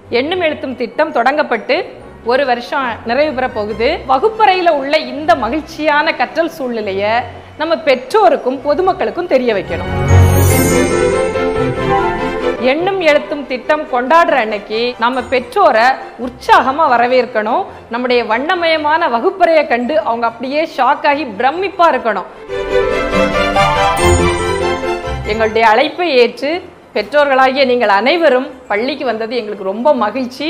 எண்ணும் எழுத்தும் திட்டம் தொடங்கப்பட்டு ஒரு வருஷம் நிறைவு பெற போகுது வகுப்பறையில் உள்ள இந்த மகிழ்ச்சியான கற்றல் சூழ்நிலையை நம்ம பெற்றோருக்கும் பொதுமக்களுக்கும் தெரிய வைக்கணும் எண்ணும் எழுத்தும் திட்டம் கொண்டாடுற அன்னைக்கு நம்ம பெற்றோரை உற்சாகமா வரவேற்கணும் நம்முடைய வண்ணமயமான வகுப்பறையை கண்டு அவங்க அப்படியே ஷாக் ஆகி பிரமிப்பா இருக்கணும் எங்களுடைய அழைப்பை ஏற்று பெற்றோர்களாகிய நீங்கள் அனைவரும் பள்ளிக்கு வந்தது எங்களுக்கு ரொம்ப மகிழ்ச்சி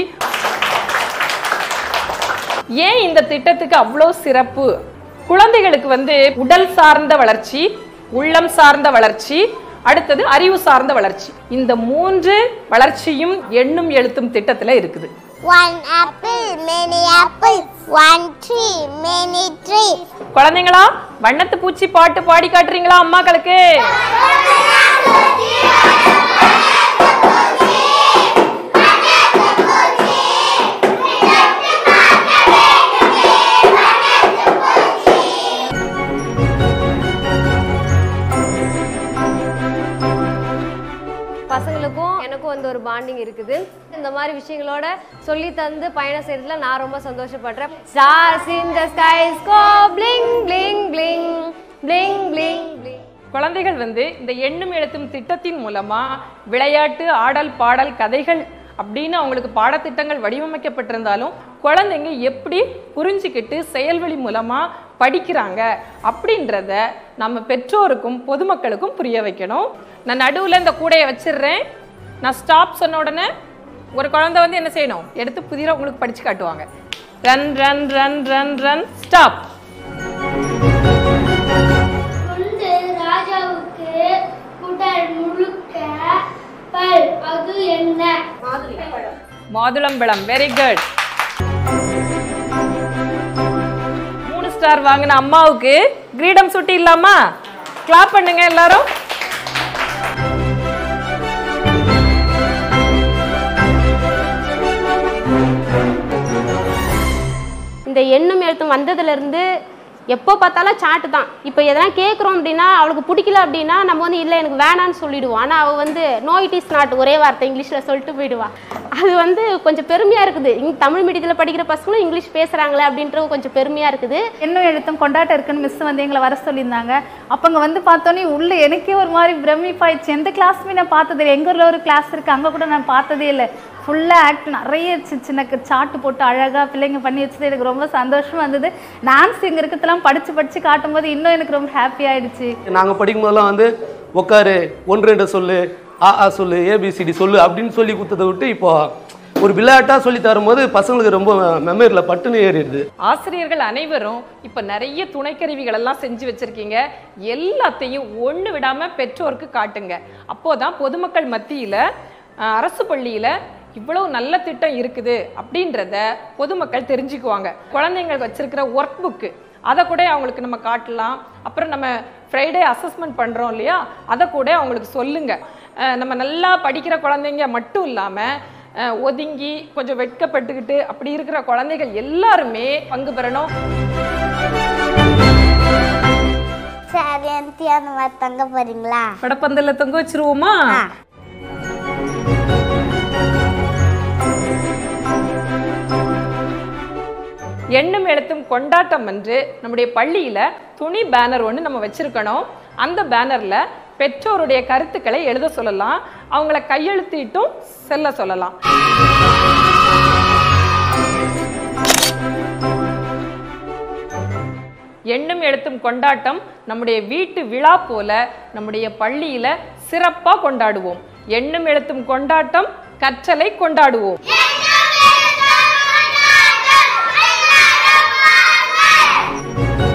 ஏன் இந்த திட்டத்துக்கு அவ்வளோ சிறப்பு குழந்தைகளுக்கு வந்து உடல் சார்ந்த வளர்ச்சி உள்ளம் சார்ந்த வளர்ச்சி அடுத்தது அறிவு சார்ந்த வளர்ச்சி இந்த மூன்று வளர்ச்சியும் எண்ணும் எழுத்தும் திட்டத்துல இருக்குது One apple, many apples. One tree, many trees. குழந்தைங்களா வண்ணத்து பூச்சி பாட்டு பாடி காட்டுறீங்களா அம்மாக்களுக்கு பசங்களுக்கும் எனக்கும் வந்து ஒரு பாண்டிங் இருக்குது இந்த மாதிரி விஷயங்களோட சொல்லி தந்து பயணம் செய்யறதுல நான் ரொம்ப சந்தோஷப்படுறேன் stars in the skies go bling bling bling bling bling bling குழந்தைகள் வந்து இந்த எண்ணும் எழுத்தும் திட்டத்தின் மூலமா விளையாட்டு ஆடல் பாடல் கதைகள் அப்படின்னு அவங்களுக்கு பாடத்திட்டங்கள் வடிவமைக்கப்பட்டிருந்தாலும் குழந்தைங்க எப்படி புரிஞ்சுக்கிட்டு செயல்வழி மூலமா படிக்கிறாங்க அப்படின்றத நம்ம பெற்றோருக்கும் பொதுமக்களுக்கும் புரிய வைக்கணும் நான் நடுவில் இந்த கூடையை வச்சிடுறேன் நான் ஸ்டாப் சொன்ன உடனே ஒரு குழந்தை வந்து என்ன செய்யணும் எடுத்து புதிய உங்களுக்கு படிச்சு காட்டுவாங்க run run run run run stop குண்டு ராஜாவுக்கு குடல் முழுக்க பல் அது என்ன மாதுளம்பழம் வெரி குட் மூணு ஸ்டார் வாங்கின அம்மாவுக்கு கிரீடம் சுட்டி இல்லாமா கிளாப் பண்ணுங்க எல்லாரும் இந்த எண்ணும் எழுத்தும் வந்ததுலேருந்து எப்போ பார்த்தாலும் சாட்டு தான் இப்போ எதனா கேட்குறோம் அப்படின்னா அவளுக்கு பிடிக்கல அப்படின்னா நம்ம வந்து இல்லை எனக்கு வேணான்னு சொல்லிடுவோம் ஆனால் அவள் வந்து நோ இட் இஸ் நாட் ஒரே வார்த்தை இங்கிலீஷில் சொல்லிட்டு போயிடுவா அது வந்து கொஞ்சம் பெருமையாக இருக்குது இங்க தமிழ் மீடியத்தில் படிக்கிற பசங்களும் இங்கிலீஷ் பேசுகிறாங்களே அப்படின்றது கொஞ்சம் பெருமையாக இருக்குது எண்ணும் எழுத்தும் கொண்டாட்டம் இருக்குன்னு மிஸ் வந்து எங்களை வர சொல்லியிருந்தாங்க அப்போ அங்கே வந்து பார்த்தோன்னே உள்ள எனக்கே ஒரு மாதிரி பிரமிப்பாயிடுச்சு எந்த கிளாஸுமே நான் பார்த்தது இல்லை எங்கள் ஊரில் ஒரு கிளாஸ் இருக்குது அங்கே கூட நான் பார்த்ததே இல்லை ஃபுல்லாக ஆக்ட் நிறைய சி- சின்ன க- சாட்டு போட்டு அழகாக பிள்ளைங்க பண்ணி வச்சது எனக்கு ரொம்ப சந்தோஷமாக இருந்தது டான்ஸ் இங்கே இருக்கிறதெல்லாம் படித்து படித்து காட்டும்போது இன்னும் எனக்கு ரொம்ப ஹாப்பி ஆயிடுச்சு நாங்கள் படிக்கும் போதெல்லாம் வந்து உட்காரு ஒன்று ரெண்டு சொல்லு ஆ ஆ சொல்லு ஏபிசிடி சொல்லு அப்படின்னு சொல்லி கொடுத்ததை விட்டு இப்போ ஒரு விளையாட்டாக சொல்லி தரும்போது பசங்களுக்கு ரொம்ப மெமரியில் பட்டுன்னு ஏறிடுது ஆசிரியர்கள் அனைவரும் இப்ப நிறைய துணைக்கருவிகள் எல்லாம் செஞ்சு வச்சிருக்கீங்க எல்லாத்தையும் ஒண்ணு விடாம பெற்றோருக்கு காட்டுங்க அப்போதான் பொதுமக்கள் மத்தியில அஹ், அரசு பள்ளியில இவ்வளவு நல்ல திட்டம் இருக்குது அப்படின்றத பொதுமக்கள் தெரிஞ்சுக்குவாங்க குழந்தைங்களுக்கு வச்சிருக்கிற ஒர்க் புக்கு அதை கூட அவங்களுக்கு நம்ம காட்டலாம் அப்புறம் நம்ம ஃப்ரைடே அசஸ்மெண்ட் பண்ணுறோம் இல்லையா அதை கூட அவங்களுக்கு சொல்லுங்க அஹ், நம்ம நல்லா படிக்கிற குழந்தைங்க மட்டும் இல்லாமல் அஹ் ஒதுங்கி கொஞ்சம் வெட்கப்பட்டுக்கிட்டு அப்படி இருக்கிற குழந்தைகள் எல்லாருமே பங்கு பெறணும் சரி ஆண்டி அந்த மாதிரி தங்க போறீங்களா படப்பந்தல்ல தொங்க வச்சிருவோமா ஆ. எண்ணும் எழுத்தும் கொண்டாட்டம் என்று நம்முடைய பள்ளியில துணி பேனர் ஒன்று நம்ம வச்சிருக்கணும் அந்த பேனர்ல பெற்றோருடைய கருத்துக்களை எழுத சொல்லலாம் அவங்கள கையெழுத்திட்டும் செல்ல சொல்லலாம் எண்ணும் எழுத்தும் கொண்டாட்டம் நம்முடைய வீட்டு விழா போல நம்முடைய பள்ளியில சிறப்பா கொண்டாடுவோம் எண்ணும் எழுத்தும் கொண்டாட்டம் கற்றலை கொண்டாடுவோம் Hey!